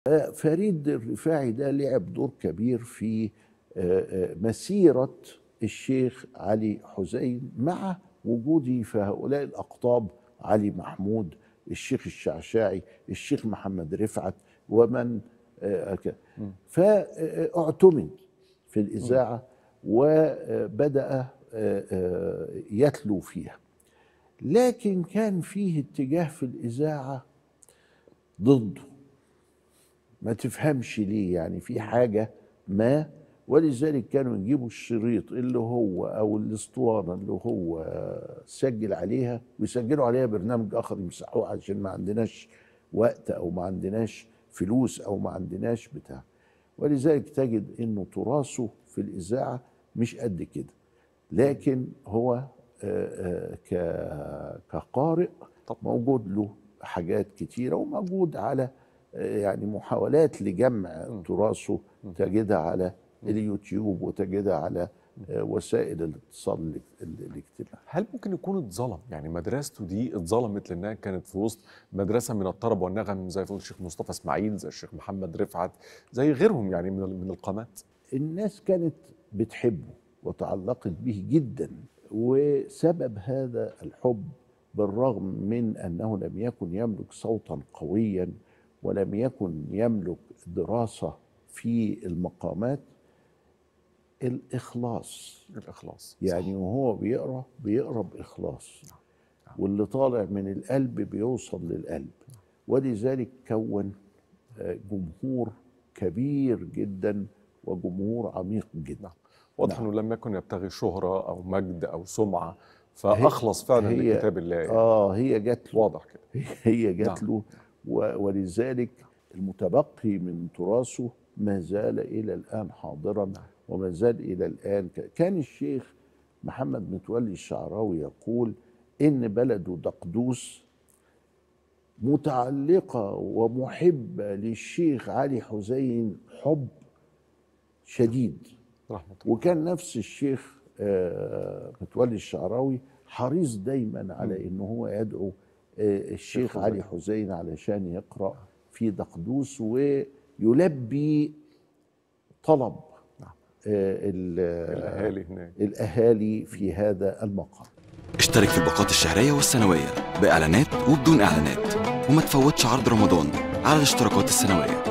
فريد الرفاعي ده لعب دور كبير في مسيرة الشيخ علي حسين مع وجودي في هؤلاء الأقطاب علي محمود الشيخ الشعشاعي الشيخ محمد رفعت ومن فاعتمد في الإذاعة وبدأ يتلو فيها لكن كان فيه اتجاه في الإذاعة ضده ما تفهمش ليه يعني في حاجة ما ولذلك كانوا يجيبوا الشريط اللي هو او الاسطوانه اللي هو سجل عليها ويسجلوا عليها برنامج اخر يمسحوه عشان ما عندناش وقت او ما عندناش فلوس او ما عندناش بتاع ولذلك تجد انه تراثه في الاذاعه مش قد كده لكن هو كقارئ موجود له حاجات كتيره وموجود على يعني محاولات لجمع تراثه تجدها على اليوتيوب وتجدها على وسائل الاتصال الاجتماعي هل ممكن يكون اتظلم يعني مدرسته دي اتظلمت لانها كانت في وسط مدرسه من الطرب والنغم زي فضل الشيخ مصطفى اسماعيل زي الشيخ محمد رفعت زي غيرهم يعني من من القامات الناس كانت بتحبه وتعلقت به جدا وسبب هذا الحب بالرغم من انه لم يكن يملك صوتا قويا ولم يكن يملك دراسه في المقامات الإخلاص الإخلاص يعني وهو بيقرأ بيقرأ بإخلاص واللي طالع من القلب بيوصل للقلب ولذلك كون جمهور كبير جدا وجمهور عميق جدا واضح انه لم يكن يبتغي شهرة أو مجد أو سمعة فأخلص فعلا هي لكتاب الله يعني. اه هي جات له واضح كده هي جات نعم. له ولذلك المتبقي من تراثه ما زال إلى الآن حاضرا وما زال إلى الآن كان الشيخ محمد متولي الشعراوي يقول إن بلده دقدوس متعلقة ومحبة للشيخ علي حسين حب شديد رحمة الله وكان نفس الشيخ متولي الشعراوي حريص دايما على إنه هو يدعو الشيخ علي حسين علشان يقرأ في دقدوس ويلبي طلب الأهالي هناك الأهالي في هذا المقام اشترك في الباقات الشهرية والسنوية بإعلانات وبدون إعلانات وما تفوتش عرض رمضان على الاشتراكات السنوية